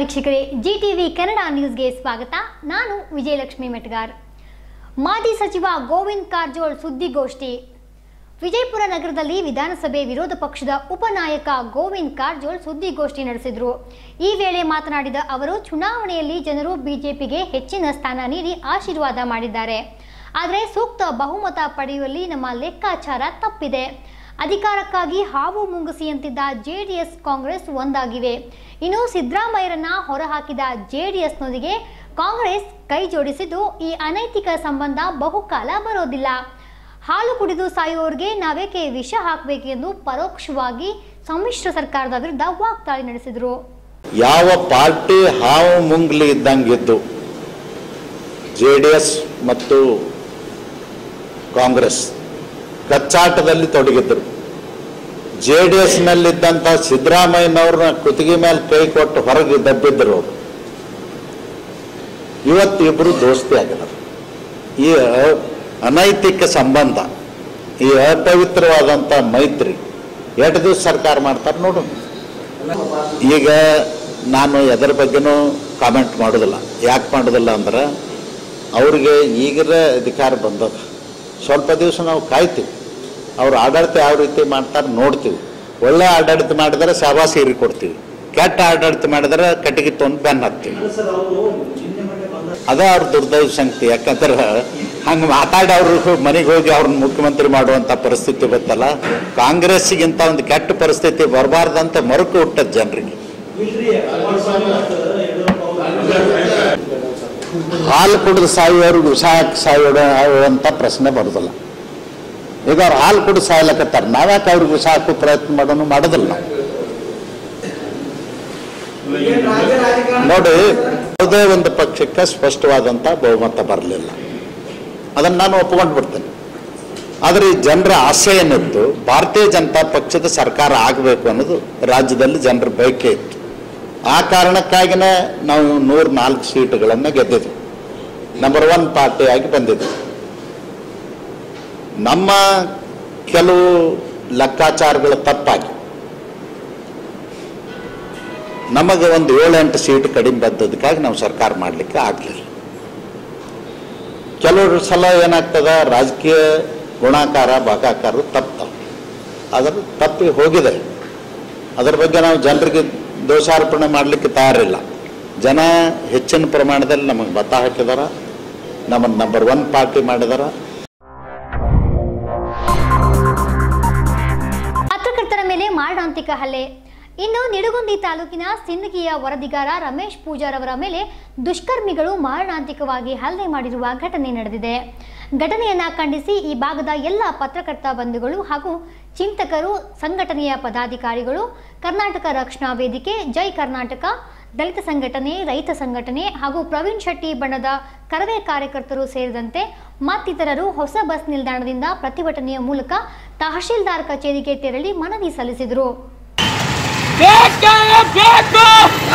ವೀಕ್ಷಕರೇ G TV Kannada ನ್ಯೂಸ್ಗೆ ಸ್ವಾಗತ ನಾನು ವಿಜಯಲಕ್ಷ್ಮಿ ಮೆಟ್ಗಾರ್ ಮಾಜಿ ಸಚಿವ ಗೋವಿಂದ್ ಕಾರಜೋಳ್ ಸುದ್ದಿಗೋಷ್ಠಿ ವಿಜಯಪುರ ನಗರದಲ್ಲಿ ವಿಧಾನಸಭೆ ವಿರೋಧ ಪಕ್ಷದ ಉಪನಾಯಕ ಗೋವಿಂದ್ ಕಾರಜೋಳ್ ಸುದ್ದಿಗೋಷ್ಠಿ ನಡೆಸಿದರು ಈ ವೇಳೆ ಮಾತನಾಡಿದ ಅವರು ಚುನಾವಣೆಯಲ್ಲಿ ಜನರು ಬಿಜೆಪಿಗೆ ಹೆಚ್ಚಿನ ಸ್ಥಾನ ನೀಡಿ ಆಶೀರ್ವಾದ ಮಾಡಿದ್ದಾರೆ ಆದರೆ ಸೂಕ್ತ ಬಹುಮತ ಪಡೆಯುವಲ್ಲಿ ನಮ್ಮ ಲೆಕ್ಕಾಚಾರ ತಪ್ಪಿದೆ ಅಧಿಕಾರಕ್ಕಾಗಿ ಹಾವು ಮುಂಗುಸಿಯಂತಿದ್ದ ಜೆಡಿಎಸ್ ಕಾಂಗ್ರೆಸ್ ಒಂದಾಗಿವೆ ಇನ್ನು ಸಿದ್ದರಾಮಯ್ಯರನ್ನ ಹೊರಹಾಕಿದ ಜೆಡಿಎಸ್ನೊಂದಿಗೆ ಕಾಂಗ್ರೆಸ್ ಕೈ ಜೋಡಿಸಿದ್ದು ಈ ಅನೈತಿಕ ಸಂಬಂಧ ಬಹುಕಾಲ ಬರೋದಿಲ್ಲ ಹಾಲು ಕುಡಿದು ಸಾಯುವವರಿಗೆ ನಾವೇಕೆ ವಿಷ ಹಾಕಬೇಕೆಂದು ಪರೋಕ್ಷವಾಗಿ ಸಮ್ಮಿಶ್ರ ಸರ್ಕಾರದ ವಿರುದ್ಧ ವಾಗ್ದಾಳಿ ನಡೆಸಿದರು ಯಾವ ಪಾರ್ಟಿ ಹಾವು ಮುಂಗ್ಲಿ ಇದ್ದಂಗಿದ್ದು ಜೆ ಡಿ ಎಸ್ ಮತ್ತು ಕಾಂಗ್ರೆಸ್ ಕಚ್ಚಾಟದಲ್ಲಿ ತೊಡಗಿದ್ರು ಜೆ ಡಿ ಎಸ್ನಲ್ಲಿದ್ದಂಥ ಸಿದ್ದರಾಮಯ್ಯನವ್ರನ್ನ ಕುತ್ತಿಗೆ ಮೇಲೆ ಕೈ ಕೊಟ್ಟು ಹೊರಗೆ ದಬ್ಬಿದ್ರು ಅವರು ಇವತ್ತು ಇಬ್ಬರು ದೋಸ್ತಿ ಆಗಿದ್ದಾರೆ ಈ ಅ- ಅನೈತಿಕ ಸಂಬಂಧ ಈ ಅಪವಿತ್ರವಾದಂಥ ಮೈತ್ರಿ ಎಷ್ಟು ದಿವಸ ಸರ್ಕಾರ ಮಾಡ್ತಾರೆ ನೋಡು ಈಗ ನಾನು ಎದರ ಬಗ್ಗೆನೂ ಕಾಮೆಂಟ್ ಮಾಡೋದಿಲ್ಲ ಯಾಕೆ ಮಾಡೋದಿಲ್ಲ ಅಂದ್ರೆ ಅವ್ರಿಗೆ ಈಗಲೇ ಅಧಿಕಾರ ಬಂದದ ಸ್ವಲ್ಪ ದಿವಸ ನಾವು ಕಾಯ್ತೀವಿ ಅವ್ರು ಆಡಳಿತ ಯಾವ ರೀತಿ ಮಾಡ್ತಾರೆ ನೋಡ್ತೀವಿ ಒಳ್ಳೆ ಆಡಳಿತ ಮಾಡಿದರೆ ಶಾಬಾಸ್ ಹೀರಿ ಕೊಡ್ತೀವಿ ಕೆಟ್ಟ ಆಡಳಿತ ಮಾಡಿದರೆ ಕಟ್ಟಿಗೆ ತೊಂದು ಬೆನ್ನು ಹಾಕ್ತೀವಿ ಅದ ಅವ್ರ ದುರ್ದೈವ ಸಂಗತಿ ಯಾಕಂದ್ರೆ ಹಂಗೆ ಮಾತಾಡಿ ಅವ್ರು ಮನೆಗೆ ಹೋಗಿ ಅವ್ರನ್ನ ಮುಖ್ಯಮಂತ್ರಿ ಮಾಡುವಂಥ ಪರಿಸ್ಥಿತಿ ಬತ್ತಲ್ಲ ಕಾಂಗ್ರೆಸ್ಸಿಗಿಂತ ಒಂದು ಕೆಟ್ಟ ಪರಿಸ್ಥಿತಿ ಬರಬಾರ್ದಂತ ಮರುಕು ಹುಟ್ಟದ ಜನರಿಗೆ ಹಾಲು ಕುಡಿದು ಸಾಯುವವ್ರಿಗೆ ವಿಷ ಹಾಕಿ ಸಾಯುವಂಥ ಪ್ರಶ್ನೆ ಬರೋದಿಲ್ಲ ಈಗ ಅವ್ರು ಹಾಲು ಕುಡಿದು ಸಾಯ್ಲಕತ್ತಾರ ನಾವ್ಯಾಕೆ ಅವ್ರಿಗೆ ವಿಷ ಹಾಕೋ ಪ್ರಯತ್ನ ಮಾಡೋನು ಮಾಡೋದಿಲ್ಲ ನಾವು ನೋಡಿ ಯಾವುದೇ ಒಂದು ಪಕ್ಷಕ್ಕೆ ಸ್ಪಷ್ಟವಾದಂಥ ಬಹುಮತ ಬರಲಿಲ್ಲ ಅದನ್ನು ನಾನು ಒಪ್ಕೊಂಡು ಬಿಡ್ತೇನೆ ಆದರೆ ಈ ಜನರ ಆಸೆ ಏನಿತ್ತು ಭಾರತೀಯ ಜನತಾ ಪಕ್ಷದ ಸರ್ಕಾರ ಆಗಬೇಕು ಅನ್ನೋದು ರಾಜ್ಯದಲ್ಲಿ ಜನರ ಬಯಕೆ ಇತ್ತು ಆ ಕಾರಣಕ್ಕಾಗಿನೇ ನಾವು ನೂರ ನಾಲ್ಕು ಸೀಟುಗಳನ್ನು ಗೆದ್ದಿದ್ವಿ ನಂಬರ್ ಒನ್ ಪಾರ್ಟಿಯಾಗಿ ಬಂದಿದ್ವಿ ನಮ್ಮ ಕೆಲವು ಲೆಕ್ಕಾಚಾರಗಳು ತಪ್ಪಾಗಿ ನಮಗೆ ಒಂದು ಏಳೆಂಟು ಸೀಟ್ ಕಡಿಮೆ ಬಂದದಕ್ಕಾಗಿ ನಾವು ಸರ್ಕಾರ ಮಾಡಲಿಕ್ಕೆ ಆಗಲಿಲ್ಲ ಕೆಲವು ಸಲ ಏನಾಗ್ತದ ರಾಜಕೀಯ ಗುಣಾಕಾರ ಭಾಗಾಕಾರ ತಪ್ತಾವೆ ಅದರ ತಪ್ಪಿ ಹೋಗಿದೆ ಅದರ ಬಗ್ಗೆ ನಾವು ಜನರಿಗೆ ದೋಷಾರೋಪಣೆ ಮಾಡಲಿಕ್ಕೆ ತಯಾರಿಲ್ಲ ಜನ ಹೆಚ್ಚಿನ ಪ್ರಮಾಣದಲ್ಲಿ ನಮಗೆ ಮತ ಹಾಕಿದಾರ ನಮ್ಮನ್ನು ನಂಬರ್ ಒನ್ ಪಾರ್ಟಿ ಮಾಡಿದಾರ ಪತ್ರಕರ್ತರ ಮೇಲೆ ಮಾರಣಾಂತಿಕ ಹಲ್ಲೆ ಇನ್ನು ನಿಡಗುಂದಿ ತಾಲೂಕಿನ ಸಿಂದಗಿಯ ವರದಿಗಾರ ರಮೇಶ್ ಪೂಜಾರ್ ಅವರ ಮೇಲೆ ದುಷ್ಕರ್ಮಿಗಳು ಮಾರಣಾಂತಿಕವಾಗಿ ಹಲ್ಲೆ ಮಾಡಿರುವ ಘಟನೆ ನಡೆದಿದೆ ಘಟನೆಯನ್ನ ಖಂಡಿಸಿ ಈ ಭಾಗದ ಎಲ್ಲ ಪತ್ರಕರ್ತ ಬಂಧುಗಳು ಹಾಗೂ ಚಿಂತಕರು ಸಂಘಟನೆಯ ಪದಾಧಿಕಾರಿಗಳು ಕರ್ನಾಟಕ ರಕ್ಷಣಾ ವೇದಿಕೆ ಜೈ ಕರ್ನಾಟಕ ದಲಿತ ಸಂಘಟನೆ ರೈತ ಸಂಘಟನೆ ಹಾಗೂ ಪ್ರವೀಣ್ ಶೆಟ್ಟಿ ಬಣದ ಕರವೇ ಕಾರ್ಯಕರ್ತರು ಸೇರಿದಂತೆ ಮತ್ತಿತರರು ಹೊಸ ಬಸ್ ನಿಲ್ದಾಣದಿಂದ ಪ್ರತಿಭಟನೆಯ ಮೂಲಕ ತಹಶೀಲ್ದಾರ್ ಕಚೇರಿಗೆ ತೆರಳಿ ಮನವಿ ಸಲ್ಲಿಸಿದರು ಬೇಕೇ ಬೇಕು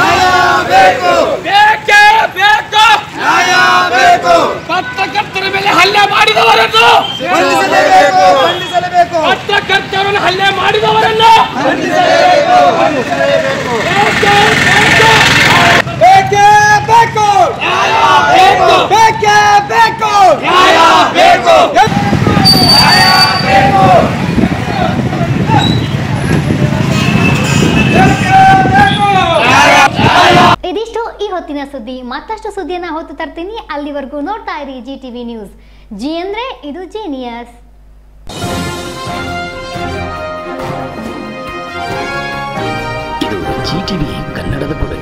ಬೇಕೇ ಬೇಕು ಪತ್ರಕರ್ತರ ಮೇಲೆ ಹಲ್ಲೆ ಮಾಡಿದವರನ್ನು ಪತ್ರಕರ್ತರನ್ನು ಹಲ್ಲೆ ಮಾಡಿದವರನ್ನು ಬೇಕೇ ಬೇಕು ಬೇಕು ಬೇಕೇ ಬೇಕು ನ್ಯಾಯ ಬೇಕು ಇದಿಷ್ಟು ಈ ಹೊತ್ತಿನ ಸುದ್ದಿ ಮತ್ತಷ್ಟು ಸುದ್ದಿಯನ್ನ ಹೊತ್ತು ತರ್ತೀನಿ ಅಲ್ಲಿವರೆಗೂ ನೋಡ್ತಾ ಇರಿ ಜಿ ಟಿವಿ ನ್ಯೂಸ್ ಜಿ ಅಂದ್ರೆ ಇದು ಜೀನಿಯಸ್ ಇದು ಜಿ ಟಿವಿ ಕನ್ನಡದ ಕೊಡುಗೆ